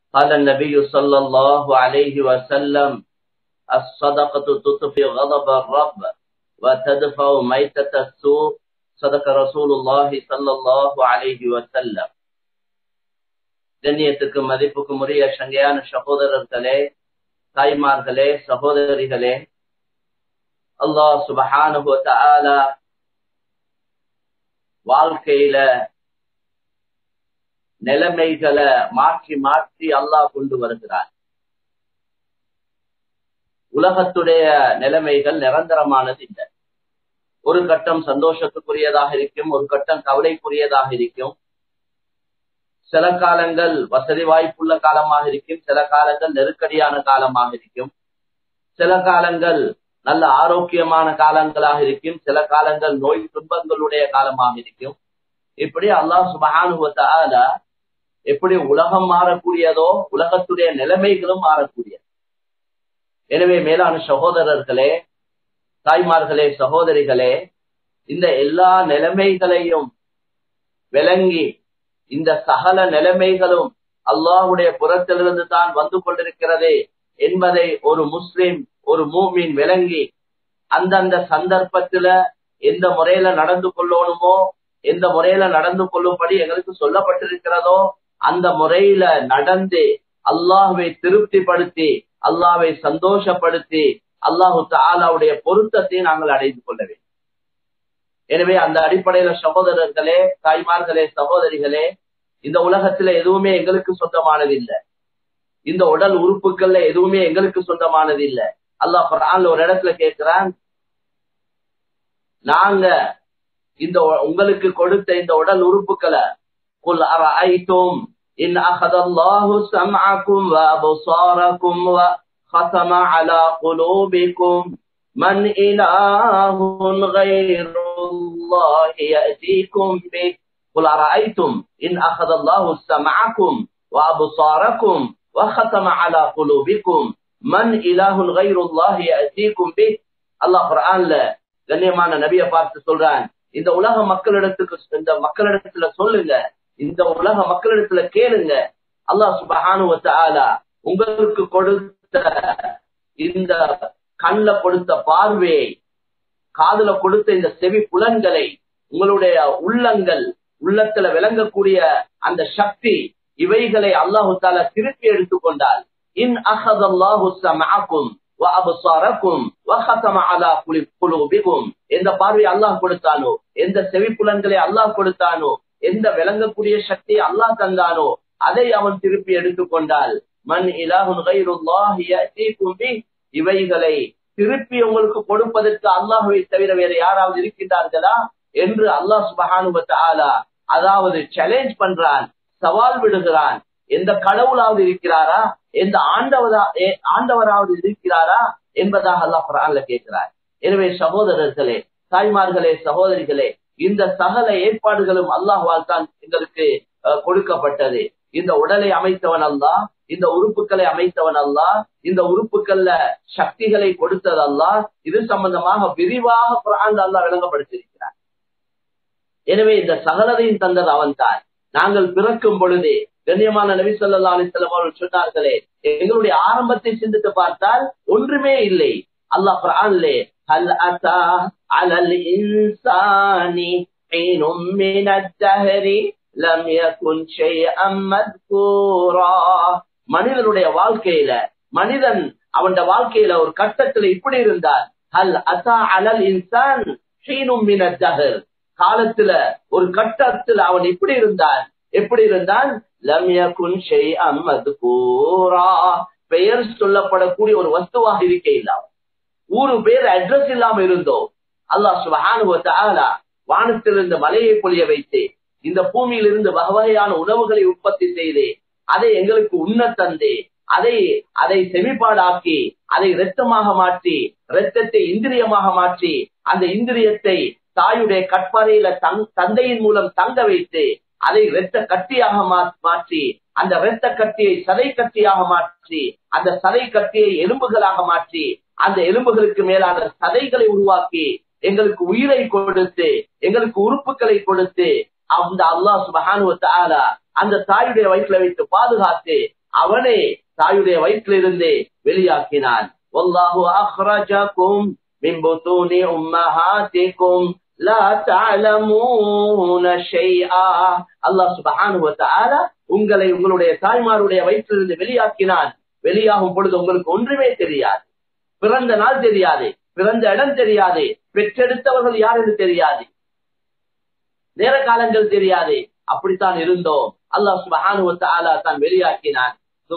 قال النبي صلى الله عليه وسلم الصدقة تطفي غضب الرب وتدفع ميتة السوء صدق رسول الله صلى الله عليه وسلم கண்ணியத்துக்கு மதிப்புக்கு உரிய சங்கையான சகோதரர்களே தாய்மார்களே சகோதரிகளே அல்லாஹ் சுபஹானுஹு தஆலா வாழ்க்கையில நிலைமைகளை மாற்றி மாற்றி அல்லாஹ் கொண்டு வருகிறார் உலகத்துடைய நிலைமைகள் நிரந்தரமானது இல்லை ஒரு கட்டம் சந்தோஷத்துக்குரியதாக இருக்கும் ஒரு கட்டம் கவலைக்குரியதாக இருக்கும் சில காலங்கள் வசதி வாய்ப்புள்ள காலமாக இருக்கும் சில காலங்கள் நெருக்கடியான காலமாக இருக்கும் சில காலங்கள் நல்ல ஆரோக்கியமான காலங்களாக இருக்கும் சில காலங்கள் நோய் துன்பங்களுடைய காலமாக இருக்கும் இப்படி அல்லாஹ் சுபகானுவத்தால எப்படி உலகம் மாறக்கூடியதோ உலகத்துடைய நிலைமைகளும் மாறக்கூடியது எனவே மேலான சகோதரர்களே தாய்மார்களே சகோதரிகளே இந்த எல்லா நிலைமைகளையும் விளங்கி இந்த சகல நிலைமைகளும் அல்லாஹுடைய புறத்திலிருந்து தான் வந்து கொண்டிருக்கிறது என்பதை ஒரு முஸ்லிம் ஒரு மூமின் விளங்கி அந்தந்த சந்தர்ப்பத்துல எந்த முறையில நடந்து கொள்ளணுமோ எந்த முறையில நடந்து கொள்ளும்படி எங்களுக்கு சொல்லப்பட்டிருக்கிறதோ அந்த முறையில நடந்து அல்லாஹுவை திருப்திப்படுத்தி அல்லாவை சந்தோஷப்படுத்தி அல்லாஹு தாலாவுடைய பொருத்தத்தை நாங்கள் அடைந்து கொள்ள வேண்டும் எனவே அந்த அடிப்படையில சகோதரர்களே தாய்மார்களே சகோதரிகளே இந்த உலகத்துல எதுவுமே எங்களுக்கு சொந்தமானது இல்லை இந்த உடல் உறுப்புகள்ல எதுவுமே எங்களுக்கு சொந்தமானது இல்லை அல்லாஹ் குரான்ல ஒரு இடத்துல கேட்கிறான் நாங்க இந்த உங்களுக்கு கொடுத்த இந்த உடல் உறுப்புகளை قل أرأيتم إن أخذ الله سمعكم وأبصاركم وختم على قلوبكم من إله غير الله يأتيكم به قل أرأيتم إن أخذ الله سمعكم وأبصاركم وختم على قلوبكم من إله غير الله يأتيكم به الله قرآن ல கண்ணியமான நபிய பார்த்து சொல்றான் இந்த உலக மக்களிடத்துக்கு இந்த மக்களிடத்துல சொல்லுங்க இந்த உலக மக்களிடத்துல கேளுங்க அல்லாஹ் சுபஹானுவத்தாலா உங்களுக்கு கொடுத்த இந்த கண்ல கொடுத்த பார்வையை காதுல கொடுத்த இந்த செவி புலன்களை உங்களுடைய உள்ளங்கள் உள்ளத்துல விளங்கக்கூடிய அந்த சக்தி இவைகளை அல்லாஹு தாலா திருப்பி எடுத்துக்கொண்டால் இன் அஹதல்லாஹு சமஅக்கும் وأبصاركم وختم على قلوبكم எந்த பார்வை அல்லாஹ் கொடுத்தானோ எந்த செவி புலன்களை அல்லாஹ் கொடுத்தானோ எந்த விளங்கக்கூடிய சக்தியை அல்லாஹ் தந்தானோ அதை அவன் திருப்பி எடுத்துக்கொண்டால் மண் இலாஹுன் இவைகளை திருப்பி உங்களுக்கு கொடுப்பதற்கு அல்லாஹுவை தவிர வேற யாராவது இருக்கின்றார்களா என்று அல்லாஹ் சுபஹானுபத்த ஆலா அதாவது சேலஞ்ச் பண்றான் சவால் விடுகிறான் எந்த கடவுளாவது இருக்கிறாரா எந்த ஆண்டவரா ஆண்டவராவது இருக்கிறாரா என்பதாக அல்லாஹ் குரான்ல கேட்கிறார் எனவே சகோதரர்களே தாய்மார்களே சகோதரிகளே இந்த சகல ஏற்பாடுகளும் அல்லாஹ்வால் தான் எங்களுக்கு கொடுக்கப்பட்டது இந்த உடலை அமைத்தவன் அல்லா இந்த உறுப்புகளை அமைத்தவன் அல்லா இந்த உறுப்புகள்ல சக்திகளை கொடுத்தது அல்லா இது சம்பந்தமாக விரிவாக குரான் அல்லா விளங்கப்படுத்தியிருக்கிறார் எனவே இந்த சகலதையும் தந்தது அவன் தான் நாங்கள் பிறக்கும் பொழுதே கண்ணியமான நபி சொல்லா அலிஸ்லாம் அவர்கள் சொன்னார்களே எங்களுடைய ஆரம்பத்தை சிந்தித்து பார்த்தால் ஒன்றுமே இல்லை அல்லாஹ் குரான்லே هل أتى على الإنسان حين من الدهر لم يكن شيئا مذكورا மனிதனுடைய வாழ்க்கையில மனிதன் அவன் வாழ்க்கையில ஒரு கட்டத்துல இப்படி இருந்தார் ஹல் அசா அலல் இன்சான் காலத்துல ஒரு கட்டத்துல அவன் இப்படி இருந்தான் எப்படி இருந்தான் பெயர் சொல்லப்படக்கூடிய ஒரு வஸ்துவாக இருக்க இல்லாம ஊரு பேர் அட்ரஸ் இல்லாம இருந்தோம் அல்லாஹ் சுபஹானுவத்தாலா வானத்திலிருந்து மலையை பொழிய வைத்து இந்த பூமியிலிருந்து வகையான உணவுகளை உற்பத்தி செய்து அதை எங்களுக்கு உண்ண தந்து அதை அதை செமிப்பாடாக்கி அதை இரத்தமாக மாற்றி இரத்தத்தை இந்திரியமாக மாற்றி அந்த இந்திரியத்தை தாயுடைய கட்பாறையில தந்தையின் மூலம் தங்க வைத்து அதை இரத்த கட்டியாக மாற்றி அந்த இரத்த கட்டியை சதை கட்டியாக மாற்றி அந்த சதை கட்டியை எலும்புகளாக மாற்றி அந்த எலும்புகளுக்கு மேலான சதைகளை உருவாக்கி எங்களுக்கு உயிரை கொடுத்து எங்களுக்கு உறுப்புகளை கொடுத்து அந்த அல்லாஹ் சுபஹானு அந்த தாயுடைய வயிற்றுல வைத்து பாதுகாத்து அவனே தாயுடைய வயிற்றிலிருந்து வெளியாக்கினான் والله أخرجكم من بطون أمهاتكم لا تعلمون شيئا الله سبحانه وتعالى உங்களை உங்களுடைய தாய்மாருடைய வயிற்றிலிருந்து வெளியாக்கினான் வெளியாகும் பொழுது உங்களுக்கு ஒன்றுமே தெரியாது பிறந்த நாள் தெரியாது பிறந்த இடம் தெரியாது பெற்றெடுத்தவர்கள் யார் என்று தெரியாது நேர காலங்கள் தெரியாது அப்படித்தான் இருந்தோம் அல்லாஹ் சுபஹானு ஆலா தான் வெளியாக்கினான்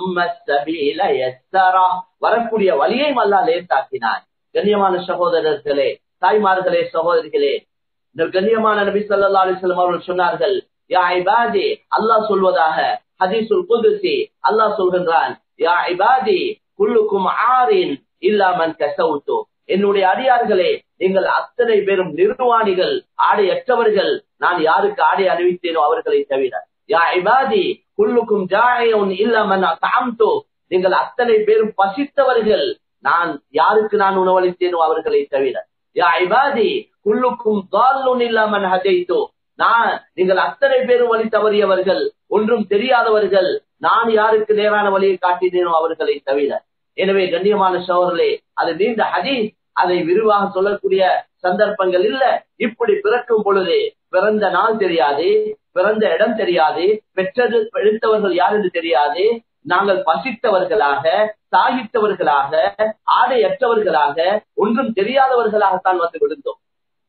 வரக்கூடிய வழியை அல்லா லேசாக்கினான் கண்ணியமான சகோதரர்களே தாய்மார்களே சகோதரிகளே இந்த கண்ணியமான நபி சொல்லா அலிஸ்லாம் அவர்கள் சொன்னார்கள் யா இபாதி அல்லாஹ் சொல்வதாக ஹதீசுல் குதுசி அல்லாஹ் சொல்கின்றான் யா இபாதி குல்லுக்கும் ஆரின் இல்லாமன் கசவுத்தோ என்னுடைய அடியார்களே நீங்கள் அத்தனை பேரும் நிர்வாணிகள் ஆடையற்றவர்கள் நான் யாருக்கு ஆடை அணிவித்தேனோ அவர்களை தவிர யா இபாதி குல்லுக்கும் ஜாயன் இல்லாமன் தாம்தோ நீங்கள் அத்தனை பேரும் பசித்தவர்கள் நான் யாருக்கு நான் உணவளித்தேனோ அவர்களை தவிர யா இபாதி குல்லுக்கும் தால்லுன் இல்லாமன் ஹதைத்தோ நான் நீங்கள் அத்தனை பேரும் வழி தவறியவர்கள் ஒன்றும் தெரியாதவர்கள் நான் யாருக்கு நேரான வழியை காட்டினேனோ அவர்களை தவிர எனவே கண்ணியமான சோழர்களே அது நீண்ட ஹதீஸ் அதை விரிவாக சொல்லக்கூடிய சந்தர்ப்பங்கள் இல்ல இப்படி பிறக்கும் பொழுது பிறந்த நாள் தெரியாது பிறந்த இடம் தெரியாது பெற்றது எடுத்தவர்கள் யார் என்று தெரியாது நாங்கள் பசித்தவர்களாக சாகித்தவர்களாக ஆடையற்றவர்களாக ஒன்றும் தெரியாதவர்களாகத்தான் வந்து விழுந்தோம்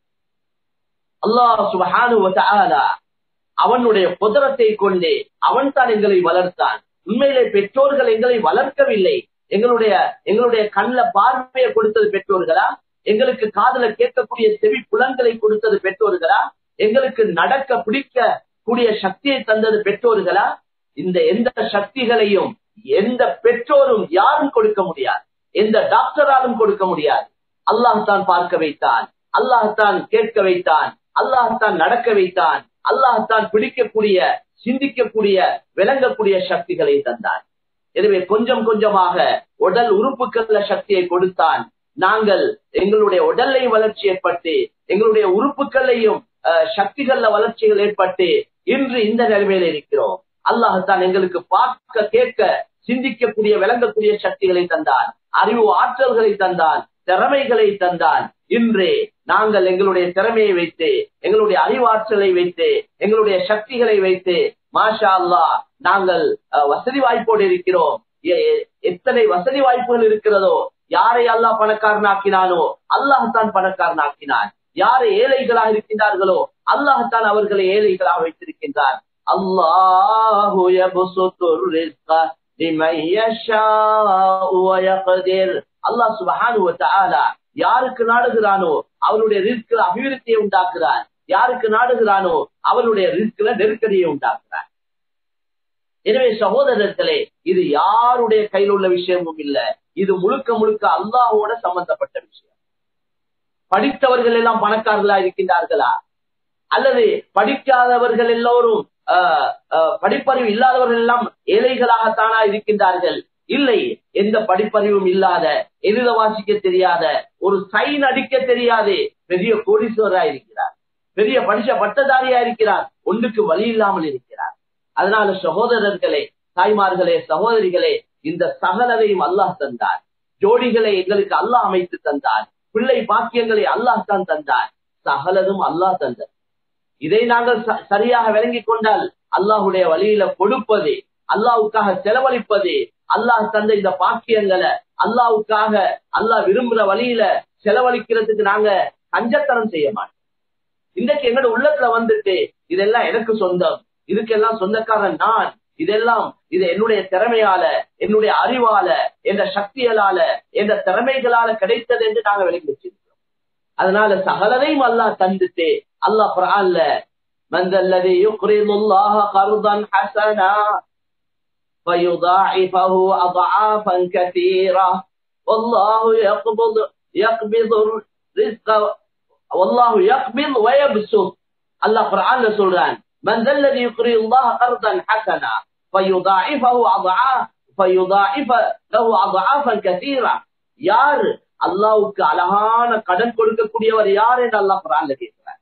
அல்லாஹ் சுபஹானு அவனுடைய குதிரத்தை கொண்டே அவன் தான் எங்களை வளர்த்தான் உண்மையிலே பெற்றோர்கள் எங்களை வளர்க்கவில்லை எங்களுடைய எங்களுடைய கண்ல பார்வையை கொடுத்தது பெற்றோர்களா எங்களுக்கு காதல கேட்கக்கூடிய செவி புலன்களை கொடுத்தது பெற்றோர்களா எங்களுக்கு நடக்க பிடிக்க கூடிய சக்தியை தந்தது பெற்றோர்களா இந்த எந்த சக்திகளையும் எந்த பெற்றோரும் யாரும் கொடுக்க முடியாது எந்த டாக்டராலும் கொடுக்க முடியாது அல்லாஹான் பார்க்க வைத்தான் அல்லாஹான் கேட்க வைத்தான் அல்லாஹான் நடக்க வைத்தான் அல்லாஹான் பிடிக்கக்கூடிய சிந்திக்கக்கூடிய விளங்கக்கூடிய சக்திகளை தந்தான் எனவே கொஞ்சம் கொஞ்சமாக உடல் உறுப்புகள சக்தியை கொடுத்தான் நாங்கள் எங்களுடைய உடலை வளர்ச்சி ஏற்பட்டு எங்களுடைய உறுப்புகளையும் சக்திகள்ல வளர்ச்சிகள் ஏற்பட்டு இன்று இந்த நிலைமையில இருக்கிறோம் அல்லாஹத்தான் எங்களுக்கு பார்க்க கேட்க சிந்திக்கக்கூடிய விளங்கக்கூடிய சக்திகளை தந்தான் அறிவு ஆற்றல்களை தந்தான் திறமைகளை தந்தான் இன்று நாங்கள் எங்களுடைய திறமையை வைத்து எங்களுடைய அறிவாற்றலை வைத்து எங்களுடைய சக்திகளை வைத்து மாஷா அல்லா நாங்கள் வசதி வாய்ப்போடு இருக்கிறோம் எத்தனை வசதி வாய்ப்புகள் இருக்கிறதோ யாரை அல்லாஹ் பணக்காரனாக்கினானோ அல்லாஹத்தான் பணக்காரனாக்கினான் யாரை ஏழைகளாக இருக்கின்றார்களோ அல்லாஹத்தான் அவர்களை ஏழைகளாக வைத்திருக்கின்றார் அல்லாஹு அல்லாஹ் சுபஹானு யாருக்கு நாடுகிறானோ அவருடைய ரிஸ்கில் அபிவிருத்தியை உண்டாக்குறார் யாருக்கு நாடுகிறானோ அவருடைய ரிஸ்கில நெருக்கடியை உண்டாக்குறார் எனவே சகோதரர்களே இது யாருடைய கையில் உள்ள விஷயமும் இல்ல இது முழுக்க முழுக்க அல்லாஹோட சம்பந்தப்பட்ட விஷயம் படித்தவர்கள் எல்லாம் பணக்காரர்களா இருக்கின்றார்களா அல்லது படிக்காதவர்கள் எல்லோரும் படிப்பறிவு இல்லாதவர்கள் எல்லாம் ஏழைகளாகத்தானா இருக்கின்றார்கள் இல்லை எந்த படிப்பறிவும் இல்லாத எழுத வாசிக்க தெரியாத ஒரு சைன் அடிக்க தெரியாது பெரிய கோடீஸ்வரா இருக்கிறார் பெரிய படிச்ச பட்டதாரியா இருக்கிறார் ஒன்றுக்கு வழி இல்லாமல் இருக்கிறார் அதனால சகோதரர்களே தாய்மார்களே சகோதரிகளே இந்த சகலதையும் அல்லாஹ் தந்தார் ஜோடிகளை எங்களுக்கு அல்லாஹ் அமைத்து தந்தார் பிள்ளை பாக்கியங்களை அல்லாஹ் தான் தந்தார் சகலதும் அல்லாஹ் தந்தார் இதை நாங்கள் சரியாக விளங்கி கொண்டால் அல்லாஹுடைய வழியில கொடுப்பது அல்லாவுக்காக செலவழிப்பது அல்லாஹ் தந்த இந்த பாக்கியங்களை அல்லாவுக்காக அல்லாஹ் விரும்புற வழியில செலவழிக்கிறதுக்கு நாங்க கஞ்சத்தனம் செய்ய மாட்டோம் இன்றைக்கு எங்களோட உள்ளத்துல வந்துட்டு இதெல்லாம் எனக்கு சொந்தம் இதுக்கெல்லாம் சொந்தக்காரன் நான் இதெல்லாம் இது என்னுடைய திறமையால என்னுடைய அறிவால என்ற சக்திகளால என்ற திறமைகளால கிடைத்தது என்று நாங்க விளங்கி வச்சிருக்கிறோம் அதனால சகலதையும் அல்லாஹ் தந்துட்டு அல்லாஹ் குரான்ல من ذا الذي يقرض الله قرضا حسنا فيضاعفه أضعافا كثيرة والله يقبض يقبض الرزق والله يقبض ويبسط الله قرآن சொல்றான் من ذا الذي يقرض الله قرضا حسنا فيضاعفه أضعاف فيضاعف له أضعافا كثيرة யார் அல்லாவுக்கு அழகான கடன் கொடுக்கக்கூடியவர் யார் என்று அல்லாஹ் குரான்ல கேட்கிறார்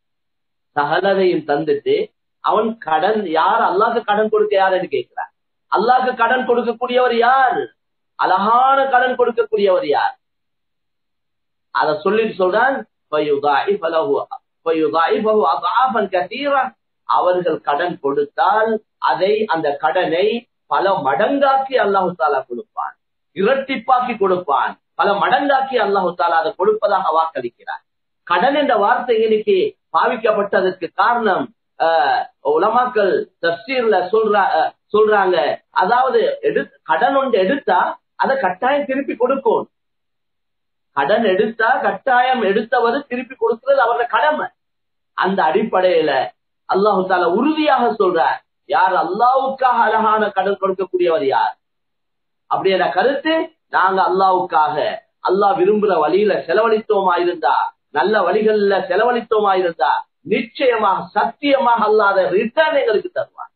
சகலதையும் தந்துட்டு அவன் கடன் யார் அல்லாஹ்க்கு கடன் கொடுக்க யார் என்று கேட்கிறார் அல்லாஹ்க்கு கடன் கொடுக்கக்கூடியவர் யார் அழகான கடன் கொடுக்கக்கூடியவர் யார் அத சொல்லிட்டு சொல்றான் فَيُضَاعِفَ لَهُ- فَيُضَاعِفَهُ أَضْعَافًا كَثِيرًا. அவர்கள் கடன் கொடுத்தால் அதை அந்த கடனை பல மடங்காக்கி அல்லாஹு தாலா கொடுப்பான் இரட்டிப்பாக்கி கொடுப்பான் பல மடங்காக்கி அல்லாஹு தாலா அதை கொடுப்பதாக வாக்களிக்கிறார் கடன் என்ற வார்த்தை இன்னைக்கு பாவிக்கப்பட்டதற்கு காரணம் ஆஹ், உலமாக்கள் தப்சீர்ல சொல்ற ஆஹ், சொல்றாங்க அதாவது எடு கடன் ஒன்று எடுத்தா அதை கட்டாயம் திருப்பி கொடுக்கும் கடன் எடுத்தா கட்டாயம் எடுத்தவர் திருப்பி கொடுக்கிறது அவரோட கடமை அந்த அடிப்படையில அல்லாஹு தாலா உறுதியாக சொல்றார் யார் அல்லாவுக்காக அழகான கடன் கொடுக்கக்கூடியவர் யார் அப்படியான கருத்து நாங்க அல்லாவுக்காக அல்லாஹ் விரும்புற வழியில செலவழித்தோமா இருந்தா நல்ல வழிகள்ல செலவழித்தோமா இருந்தா நிச்சயமாக சத்தியமாக அல்லாத ரிட்டர்ன் எங்களுக்கு தருவார்